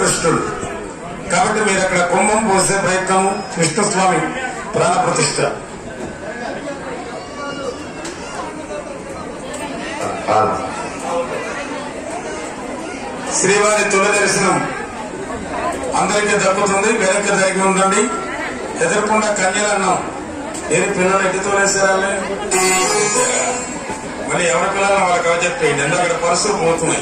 ప్రాణప్రతిష్ఠుడు కాబట్టి మీరు అక్కడ కుంభం పోసే ప్రయత్నం విష్ణుస్వామి ప్రాణప్రతిష్ఠ శ్రీవారి తొలి దర్శనం అందరికీ దక్కుతుంది వెనక్కి జరిగి ఉందండి ఎదుర్కొండ కన్యలన్నాం ఏది పిల్లలు ఎట్టి తోలేసారాలే మళ్ళీ ఎవరి పిల్లలు వాళ్ళకి అవ చెప్పేయండి ఎందుకు అక్కడ పరుసులు పోతున్నాయి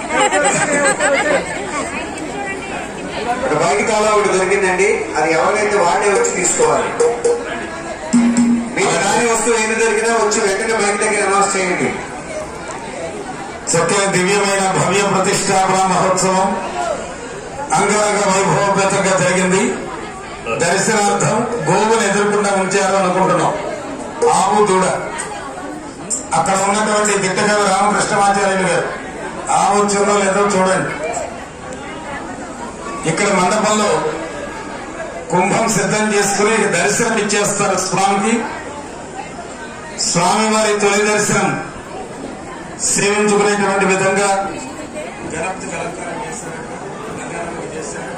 ఒక బైక్ తాళం ఒకటి దొరికిందండి అది ఎవరైతే వాడే వచ్చి తీసుకోవాలి మీకు దాని వస్తువు ఏమి దొరికినా వచ్చి వెంటనే బైక్ దగ్గర అనౌన్స్ చేయండి చక్కని దివ్యమైన భవ్య ప్రతిష్టాపన మహోత్సవం అంగరంగ వైభవపేతంగా జరిగింది దర్శనార్థం గోవును ఎదుర్కొండా ఉంచారు అనుకుంటున్నాం ఆవు దూడ అక్కడ ఉన్నటువంటి దిట్టకవి రామకృష్ణమాచార్యులు గారు ఆవు వచ్చిందో లేదో చూడండి ఇక్కడ మండపంలో కుంభం సిద్ధం చేసుకుని దర్శనం ఇచ్చేస్తారు స్వామికి స్వామివారి తొలి దర్శనం సేవించుకునేటువంటి విధంగా గణపతి అలంకారం చేశారు అలంకారం చేశారు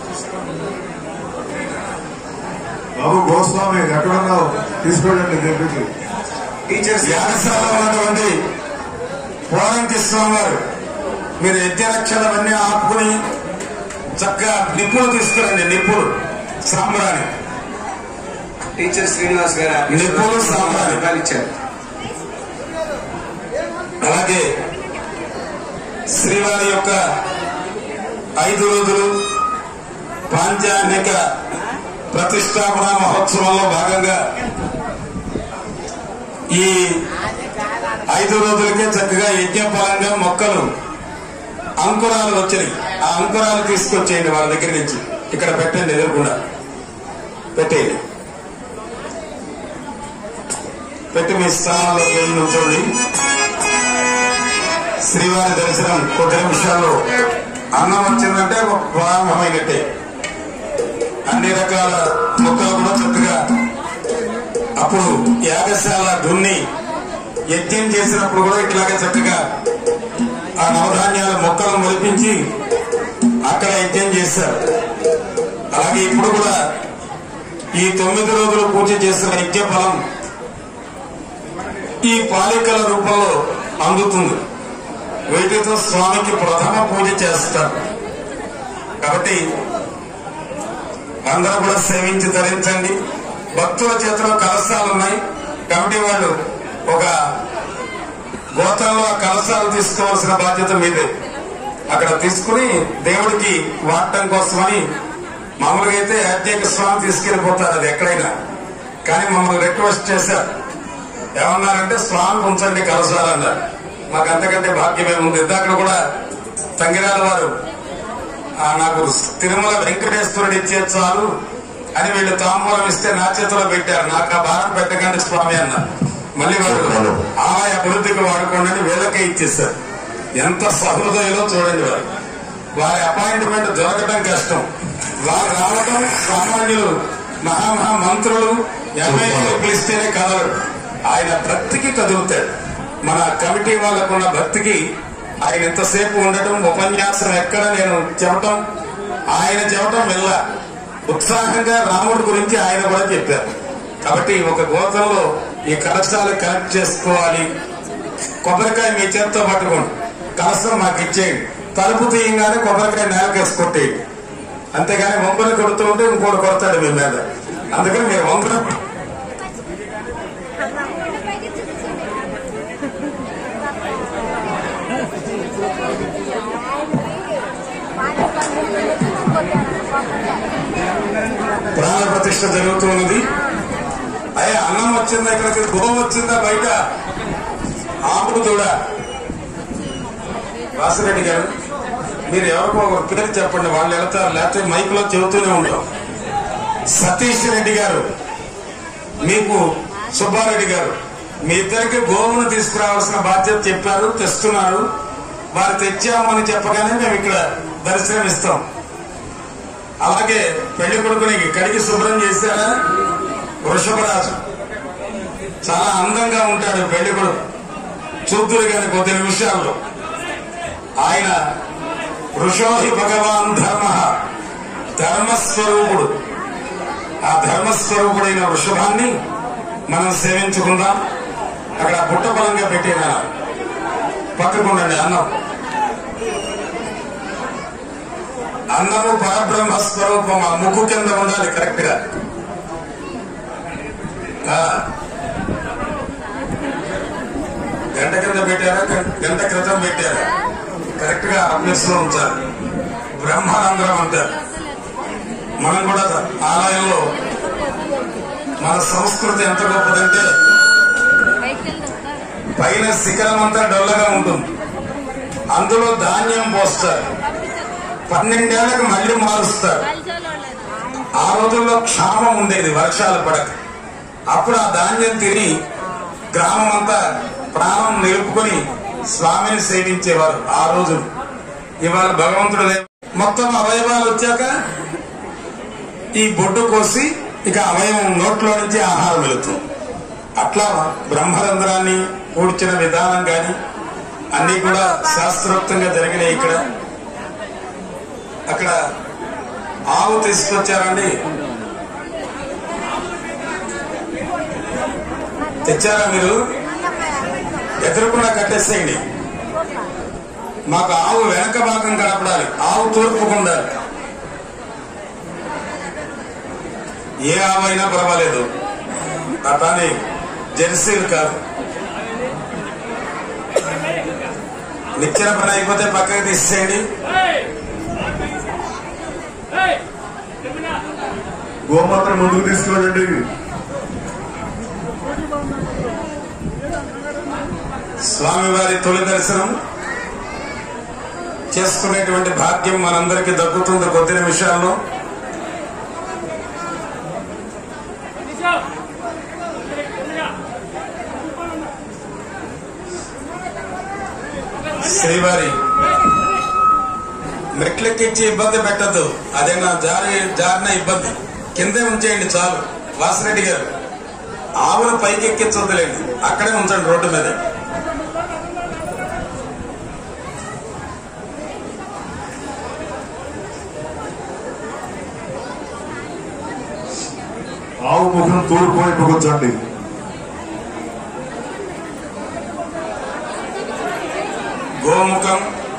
బాబు గోస్వామి ఎక్కడున్నావు తీసుకోండి దగ్గరికి టీచర్స్ యాగశాల ఉన్నటువంటి పోరంకి స్వామి వారు మీరు యజ్ఞరక్షలవన్నీ ఆపుకుని చక్కగా నిప్పులు తీసుకురండి నిప్పులు సాంబ్రాణి టీచర్ శ్రీనివాస్ గారు నిప్పులు సాంబ్రాణి రూపాయలు ఇచ్చారు అలాగే శ్రీవారి యొక్క ఐదు రోజులు పాంచాన్నిక ప్రతిష్టాపన మహోత్సవంలో భాగంగా ఈ ఐదు రోజులకే చక్కగా యజ్ఞఫలంగా మొక్కలు అంకురాలు వచ్చినాయి ఆ అంకురాలు తీసుకొచ్చేయండి వాళ్ళ దగ్గర నుంచి ఇక్కడ పెట్టండి ఎదురుకుండా పెట్టేయండి పెట్టి మీ స్థానంలో వెళ్ళి నుంచోండి శ్రీవారి దర్శనం కొద్ది నిమిషాల్లో అన్నం వచ్చిందంటే ఒక ప్రారంభమైనట్టే అన్ని రకాల మొక్కలు కూడా చక్కగా అప్పుడు యాగశాల దున్ని యజ్ఞం చేసినప్పుడు కూడా ఇట్లాగే చక్కగా ఆ నవధాన్యాల మొక్కలను మొలిపించి అక్కడ యజ్ఞం చేశారు అలాగే ఇప్పుడు కూడా ఈ తొమ్మిది రోజులు పూజ చేసిన యజ్ఞ ఫలం ఈ పాలికల రూపంలో అందుతుంది వీటితో స్వామికి ప్రథమ పూజ చేస్తారు కాబట్టి అందరూ కూడా సేవించి ధరించండి భక్తుల చేతిలో కలశాలు ఉన్నాయి కమిటీ వాళ్ళు ఒక గోత్రంలో ఆ కలశాలు తీసుకోవాల్సిన బాధ్యత మీదే అక్కడ తీసుకుని దేవుడికి వాడటం కోసమని మామూలుగా అయితే అధ్యక్ష స్వామి తీసుకెళ్లిపోతారు అది ఎక్కడైనా కానీ మమ్మల్ని రిక్వెస్ట్ చేశారు ఏమన్నారంటే స్వామి ఉంచండి కలశాలు అన్నారు మాకు అంతకంటే భాగ్యమే ఉంది ఇందాక కూడా తంగిరాల వారు ఆ, నాకు తిరుమల వెంకటేశ్వరుడు ఇచ్చే చాలు అని వీళ్ళు తాంబూలం ఇస్తే నా చేతిలో పెట్టారు నాకు ఆ భారం పెట్టకండి స్వామి అన్నారు మళ్ళీ వాళ్ళు ఆలయ అభివృద్ధికి వాడుకోండి అని వీళ్ళకే ఇచ్చేశారు ఎంత సహృదయలో చూడండి వారు వారి అపాయింట్మెంట్ దొరకడం కష్టం వారు రావడం సామాన్యులు మహామహా మంత్రులు ఎమ్మెల్యేలు పిలిస్తేనే కదలడు ఆయన భక్తికి కదులుతాడు మన కమిటీ వాళ్ళకున్న భక్తికి ఆయన ఎంతసేపు ఉండటం ఉపన్యాసం ఎక్కడ నేను చెప్పటం ఆయన చెప్పటం వెళ్ళ ఉత్సాహంగా రాముడి గురించి ఆయన కూడా చెప్పారు కాబట్టి ఒక గోతంలో ఈ కలశాలు కలెక్ట్ చేసుకోవాలి కొబ్బరికాయ మీ చేత్తో పట్టుకోండి కలసం మాకు ఇచ్చేయండి తలుపు తీయంగానే కొబ్బరికాయ నేలకేసి కొట్టేయండి అంతేగాని వంపుని కొడుతూ ఉంటే ఇంకోటి కొడతాడు మీ మీద అందుకని మీరు వంపున ప్రాణ ప్రతిష్ఠ జరుగుతున్నది అయ్యా అన్నం వచ్చిందా ఇక్కడికి గోవు వచ్చిందా బయట ఆపుడు దూడ వాసిరెడ్డి గారు మీరు ఎవరికో ఒక పేరు చెప్పండి వాళ్ళు వెళ్తారు లేకపోతే మైక్ లో చెబుతూనే ఉంటాం సతీష్ రెడ్డి గారు మీకు సుబ్బారెడ్డి గారు మీ ఇద్దరికి గోవును తీసుకురావాల్సిన బాధ్యత చెప్పారు తెస్తున్నారు వారు తెచ్చామని చెప్పగానే మేము ఇక్కడ దర్శనం ఇస్తాం అలాగే పెళ్లి కొడుకుని కడిగి శుభ్రం చేశారా వృషభరాజు చాలా అందంగా ఉంటాడు పెళ్లి కొడుకు చూద్దురు గారి కొద్ది నిమిషాల్లో ఆయన వృషోహి భగవాన్ ధర్మ ధర్మస్వరూపుడు ఆ ధర్మస్వరూపుడైన వృషభాన్ని మనం సేవించుకుందాం అక్కడ బుట్ట బలంగా పెట్టిన పక్కకుండండి అన్నం అన్నము పరబ్రహ్మ స్వరూపం ఆ ముక్కు కింద ఉండాలి కరెక్ట్ గా ఆ. గంట కింద పెట్టారా గం- గంట క్రితం పెట్టారా కరెక్ట్ గా అభ్యస్ లో ఉంచాలి బ్రహ్మానందరం అంటారు మనం కూడా ఆలయంలో మన సంస్కృతి ఎంత గొప్పదంటే పైన శిఖరం అంతా డొల్లగా ఉంటుంది అందులో ధాన్యం పోస్తారు పన్నెండేళ్లకు మళ్ళీ మారుస్తారు ఆ రోజుల్లో క్షామం ఉండేది వర్షాలు పడక అప్పుడు ఆ ధాన్యం తిని గ్రామం అంతా ప్రాణం నిలుపుకొని స్వామిని సేవించేవారు ఆ రోజు ఇవాళ భగవంతుడు లే- మొత్తం అవయవాలు వచ్చాక ఈ బొడ్డు కోసి ఇక అవయవం నోట్లో నుంచి ఆహారం వెళుతుంది అట్లా బ్రహ్మరంధ్రాన్ని కూర్చిన విధానం గాని అన్ని కూడా శాస్త్రోక్తంగా జరిగినాయి ఇక్కడ అక్కడ ఆవు తీసుకొచ్చారండి తెచ్చారా మీరు ఎదురుకుండా కట్టేసేయండి మాకు ఆవు వెనక భాగం కనపడాలి ఆవు తూర్పుకు ఉండాలి ఏ ఆవు అయినా పర్వాలేదు అతని జెర్సీలు కాదు నిచ్చెన పని అయిపోతే పక్కకి తీసేయండి గోమాతను ముందుకు తీసుకువెళ్ళండి స్వామివారి తొలి దర్శనం చేసుకునేటువంటి భాగ్యం మనందరికీ దక్కుతుంది కొద్ది నిమిషాల్లో శ్రీవారి మెట్లెక్కించి ఇబ్బంది పెట్టద్దు అదే నా జారి జారిన ఇబ్బంది కిందే ఉంచేయండి చాలు వాసిరెడ్డి గారు ఆవును పైకి ఎక్కించొద్దులేండి అక్కడే ఉంచండి రోడ్డు మీద ఆవు ముఖం తూర్పు వైపుకు వచ్చండి గోముఖం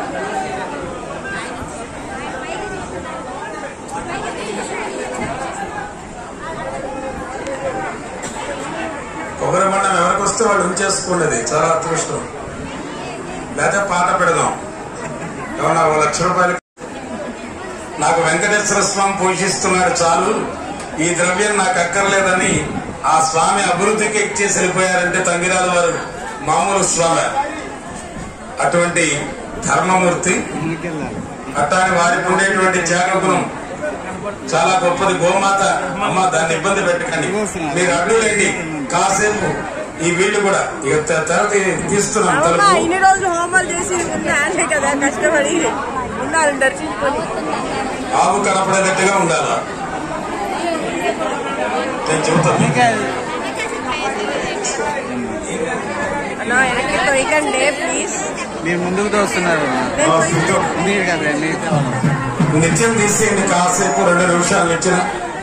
కొబ్బరి బండం ఎవరికి వస్తే వాళ్ళు ఉంచేసుకున్నది చాలా అదృష్టం లేదా పాట పెడదాం ఏమన్నా ఓ లక్ష రూపాయలు నాకు వెంకటేశ్వర స్వామి పోషిస్తున్నాడు చాలు ఈ ద్రవ్యం నాకు అక్కర్లేదని ఆ స్వామి అభివృద్ధికి ఎక్కేసి వెళ్ళిపోయారంటే తంగిరాల వారు మామూలు స్వామి అటువంటి ధర్మమూర్తి అట్టాని వారికి ఉండేటువంటి త్యాగగుణం చాలా గొప్పది గోమాత అమ్మ దాన్ని ఇబ్బంది పెట్టకండి మీరు అడ్డులేండి కాసేపు ఈ వీళ్ళు కూడా ఇక త- తర్వాత తీస్తున్నాం అవునా తలుపు ఇన్ని రోజులు హోమాలు చేసి ఉన్నాయనే కదా కష్టపడి ఉండాలి దర్శించుకొని ఆవు కనపడేటట్టుగా ఉండాలా నేను చెబుతాను అన్నా వెనక్కి తొయ్యకండి ప్లీజ్ మీరు ముందుకు తోస్తున్నారు ఆ సిద్ధం మీరు కదా మీరు నిత్యం తీసేయండి కాసేపు రెండు నిమిషాలు నిచ్చిన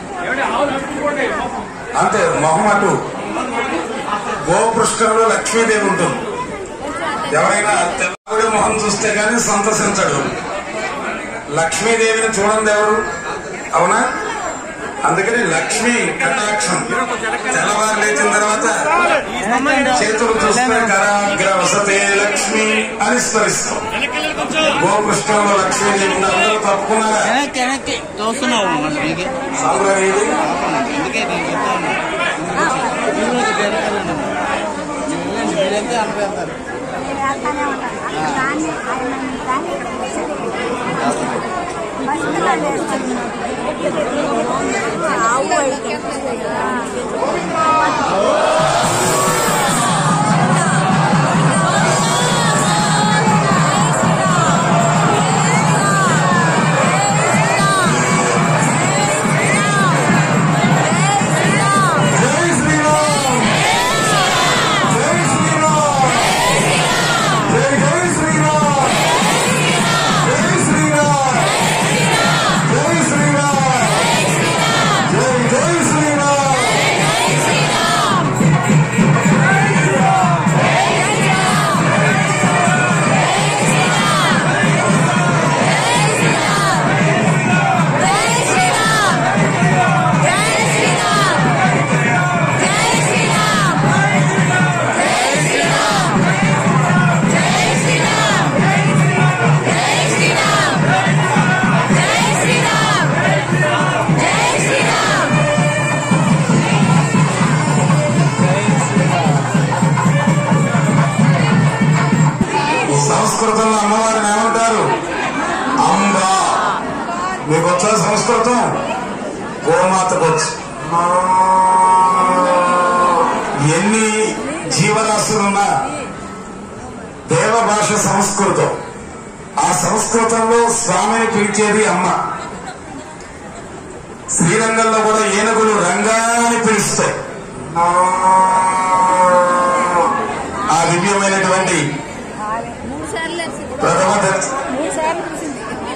అంతే మొహం అటు గోపృష్ఠంలో లక్ష్మీదేవి ఉంటుంది ఎవరైనా తెల్లగుడి మొహం చూస్తే గానీ సంతసించడు లక్ష్మీదేవిని చూడండి ఎవరు అవునా అందుకని లక్ష్మీ కటాక్షం తెల్లవారు లేచిన తర్వాత చేతులు చూస్తే కరాగ్ర వసతే లక్ష్మి అని స్మరిస్తాం గోపృష్ఠంలో లక్ష్మీదేవి ఉంది. అందరూ తప్పుకున్నారా వెనక్కి వెనక్కి తోస్తున్నావు మీకు సాంబ్రాణి ఇది అందుకే నేను చెప్తా ఉన్నా మీరు కూడా జరగాలండి మీరంతా అనుకుంటారు చేస్తానే ఉంటారు దాన్ని ఆయన దాన్ని ఆవు అయితే జై శ్రీరామ్ జై శ్రీరామ్ జై జై శ్రీరామ్ జై శ్రీరామ్ సంస్కృతం గోమాతకు వచ్చు ఎన్ని జీవరాశులున్నా దేవ భాష సంస్కృతం ఆ సంస్కృతంలో స్వామిని పిలిచేది అమ్మ శ్రీరంగంలో కూడా ఏనుగులు రంగా అని పిలుస్తాయి ఆ దివ్యమైనటువంటి మూడు సార్లు ప్రథమ దర్శ- మూడు సార్లు చూసింది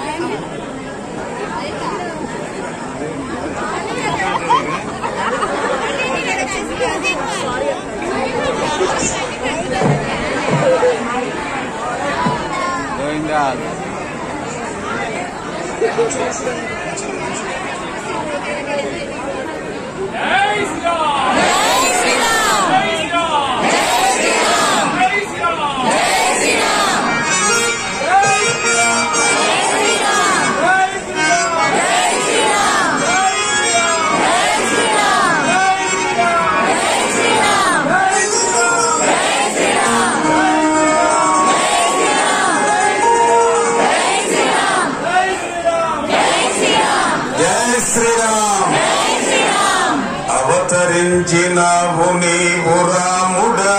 గోవిందా జై శ్రీరామ్ అవతరించినావు నీవు రాముడా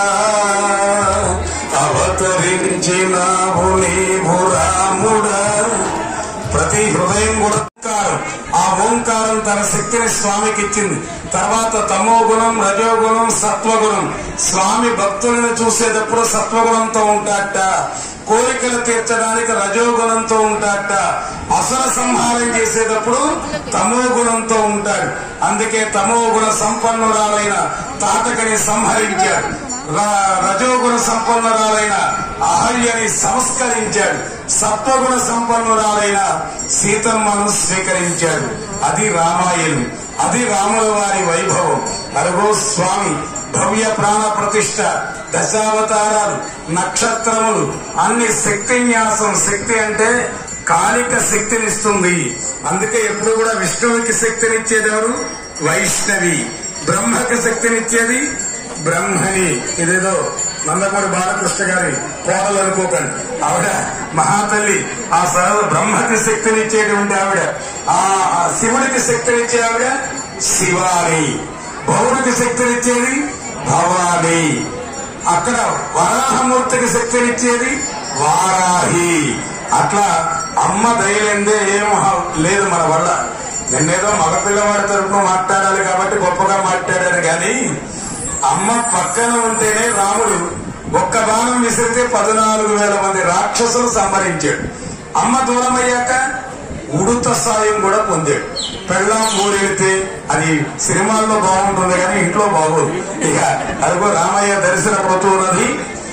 అవతరించినావు నీవు రాముడా ప్రతి హృదయం కూడా ఓంకారం ఆ ఓంకారం తన శక్తిని స్వామికి ఇచ్చింది తర్వాత తమో గుణం రజోగుణం సత్వగుణం స్వామి భక్తులను చూసేటప్పుడు సత్వగుణంతో ఉంటాడట కోరికలు తీర్చడానికి రజోగుణంతో ఉంటాడట అసల సంహారం చేసేటప్పుడు తమో గుణంతో ఉంటాడు అందుకే తమో గుణ సంపన్నురాలైన తాటకని సంహరించాడు ర- రజోగుణ సంపన్నురాలైన అహల్యని సంస్కరించాడు సత్వగుణ సంపన్నురాలైన సీతమ్మను స్వీకరించాడు అది రామాయణం అది రాముల వారి వైభవం అరుగో స్వామి భవ్య ప్రాణ ప్రతిష్ట దశావతారాలు నక్షత్రములు అన్ని శక్తి న్యాసం శక్తి అంటే కాలిక శక్తినిస్తుంది అందుకే ఎప్పుడు కూడా విష్ణువుకి శక్తినిచ్చేది ఎవరు వైష్ణవి బ్రహ్మకి శక్తినిచ్చేది బ్రహ్మని ఇదేదో నందమూరి బాలకృష్ణ గారి కోడలు అనుకోకండి ఆవిడ మహాతల్లి ఆ సరళ బ్రహ్మకి శక్తినిచ్చేటువంటి ఆవిడ ఆ ఆ శివుడికి శక్తినిచ్చే ఆవిడ శివాని భౌడికి శక్తినిచ్చేది భవాని అక్కడ వరాహమూర్తికి శక్తినిచ్చేది వారాహి అట్లా అమ్మ దయలేందే ఏం హ- లేదు మన వల్ల నిన్నేదో మగపిల్లవాడి తరపున మాట్లాడాలి కాబట్టి గొప్పగా మాట్లాడారు కానీ అమ్మ పక్కన ఉంటేనే రాముడు ఒక్క బాణం విసిరితే పద్నాలుగు వేల మంది రాక్షసులు సంహరించాడు అమ్మ దూరమయ్యాక ఉడుత సాయం కూడా పొందాడు పెళ్ళాం ఊరెడితే అది సినిమాల్లో బాగుంటుంది కానీ ఇంట్లో బాగోదు ఇక అదిగో రామయ్య దర్శనపడుతున్నది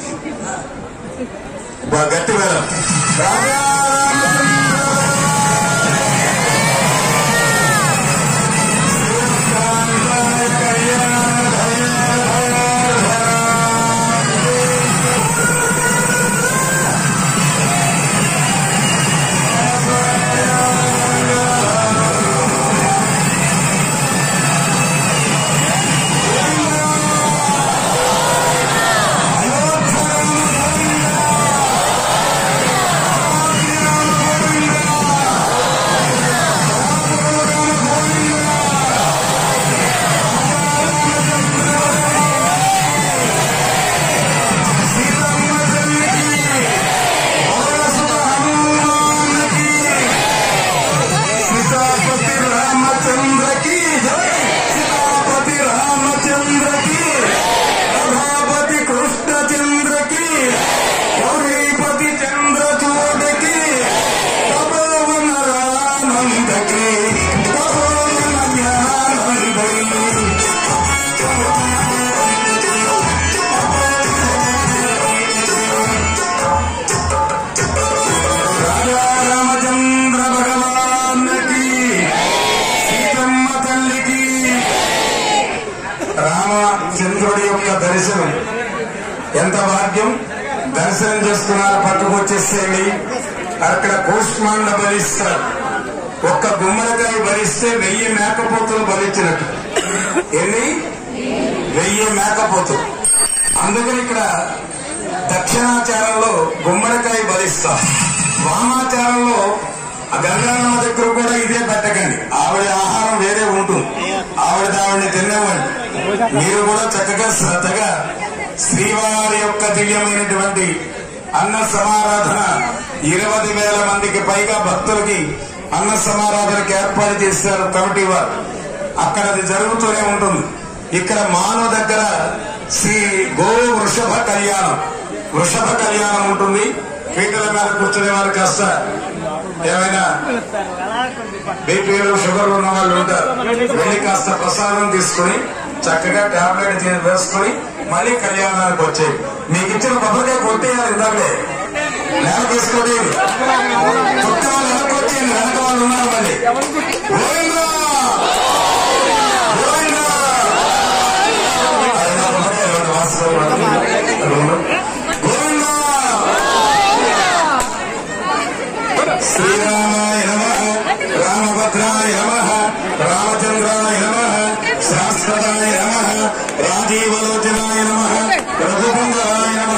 బా- గట్టి వేలం రాజా సీతాపతి రామచంద్రకి జై సీతాపతి రామచంద్రకి ప్రభాపతి కృష్ణచంద్రకి గౌరీపతి చంద్రచూడకి తపోవన రానందకి తపోవన జ్ఞానందకి రాజా రామచంద్ర భగవాన్కి సీతమ్మ తల్లికి రామచంద్రుడి యొక్క దర్శనం ఎంత భాగ్యం దర్శనం చేసుకున్నారు పట్టుకొచ్చేసేయండి అక్కడ కూష్మాండ బలిస్తారు ఒక్క గుమ్మడికాయ భరిస్తే వెయ్యి మేకపోతులు భరించినట్టు ఎన్ని వెయ్యి మేకపోతులు అందుకని ఇక్కడ దక్షిణాచారంలో గుమ్మడికాయ బలిస్తాం వామాచారంలో ఆ గంగారమ్మ దగ్గర కూడా ఇదే పెట్టకండి ఆవిడ ఆహారం వేరే ఉంటుంది ఆవిడ ఆవిడని తినేవ్వండి మీరు కూడా చక్కగా శ్రద్ధగా శ్రీవారి యొక్క దివ్యమైనటువంటి అన్న సమారాధన ఇరవై వేల మందికి పైగా భక్తులకి అన్న సమారాధనకి ఏర్పాటు చేశారు కమిటీ వారు అక్కడ అది జరుగుతూనే ఉంటుంది ఇక్కడ మానవ దగ్గర శ్రీ గో వృషభ కళ్యాణం వృషభ కళ్యాణం ఉంటుంది పీటల మీద కూర్చునే వారు కాస్త ఏమైనా బీపీలు షుగర్ ఉన్న వాళ్ళు ఉంటారు వెళ్ళి కాస్త ప్రసాదం తీసుకుని చక్కగా టాబ్లెట్ వేసుకుని మళ్ళీ కళ్యాణానికి వచ్చాయి మీకు ఇచ్చిన కొబ్బరికాయ కొట్టేయాలి ఇందాకే నేల తీసుకోండి కొట్టే వాళ్ళు వెనక్కి వచ్చేయండి వెనక వాళ్ళు ఉన్నారు మళ్ళీ గోవిందా! గోవిందా! ఆయన కొబ్బరికాయ ఇవ్వండి, వాస్తవం అది. గోవిందా! శ్రీరామాయ నమ రామభద్రాయ నమ రామచంద్రాయ నమ శాశ్వతాయ నమ రాజీవలోచనాయ నమ రఘుబంధరాయ నమ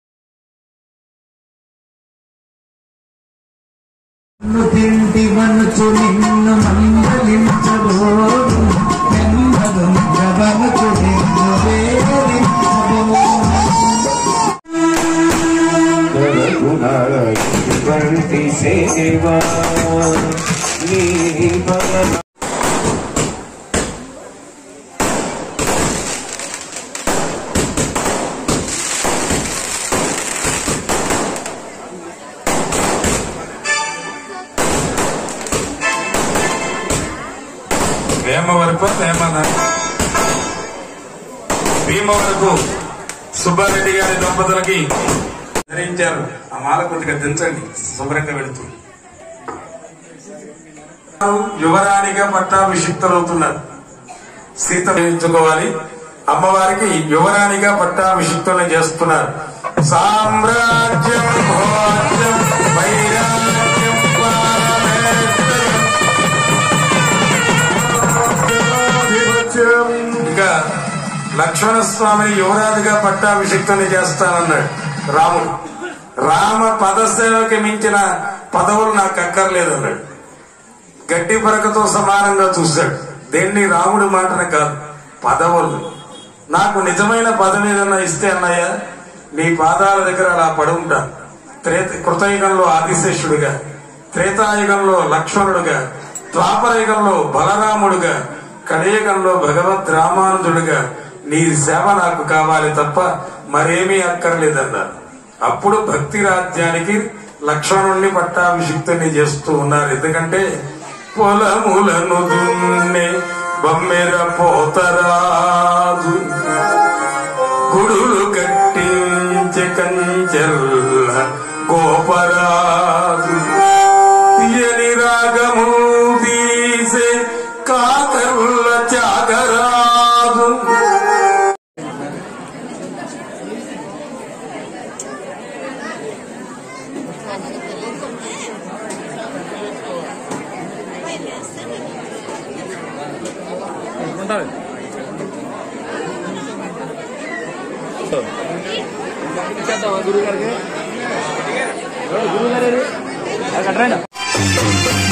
నిన్ను తింటి మనుచు నిన్ను మందలించబోదు నెమ్మదుంచబనుచు నిన్ను వేధించబోదు వంటి సేవా నీ బల వేమ వరకు వేమన భీమ వరకు సుబ్బారెడ్డి గారి దంపతులకి ధరించారు ఆ మాల కొద్దిగా దించండి శుభ్రంగా వెళుతూ యువరాణిగా పట్టాభిషిక్తులవుతున్నారు సీత వేయించుకోవాలి అమ్మవారికి యువరాణిగా పట్టాభిషిక్తులను చేస్తున్నారు సామ్రాజ్యం భోజ్యం వైరాగ్యం పారమేశ్వరం. ఇంకా లక్ష్మణ స్వామిని యువరాజుగా పట్టాభిషిక్తుని చేస్తానన్నాడు రాముడు రామ పదసేవకి మించిన పదవులు నాకు అక్కర్లేదు అన్నాడు గడ్డి పరకతో సమానంగా చూశాడు దేన్ని రాముడి మాటన కాదు పదవులు నాకు నిజమైన పదవి ఏదన్నా ఇస్తే అన్నయ్య నీ పాదాల దగ్గర అలా పడి ఉంటాను త్రేత కృతయుగంలో ఆదిశేషుడిగా త్రేతాయుగంలో లక్ష్మణుడుగా ద్వాపరయుగంలో బలరాముడుగా కలియుగంలో భగవద్ రామానుజుడుగా నీ సేవ నాకు కావాలి తప్ప మరేమీ అక్కర్లేదన్నారు అప్పుడు భక్తి రాజ్యానికి లక్ష్మణుణ్ణి పట్టాభిషిక్తుని చేస్తూ ఉన్నారు ఎందుకంటే పొలములను దున్నే బమ్మెర పోతరాజు గుడులు కట్టించే కంచెల్ల గోపరాజు తీయని రాగము తీసే కాకర్ల త్యాగరాజు గురువు గారికి గురువు గారు కట్టరాండి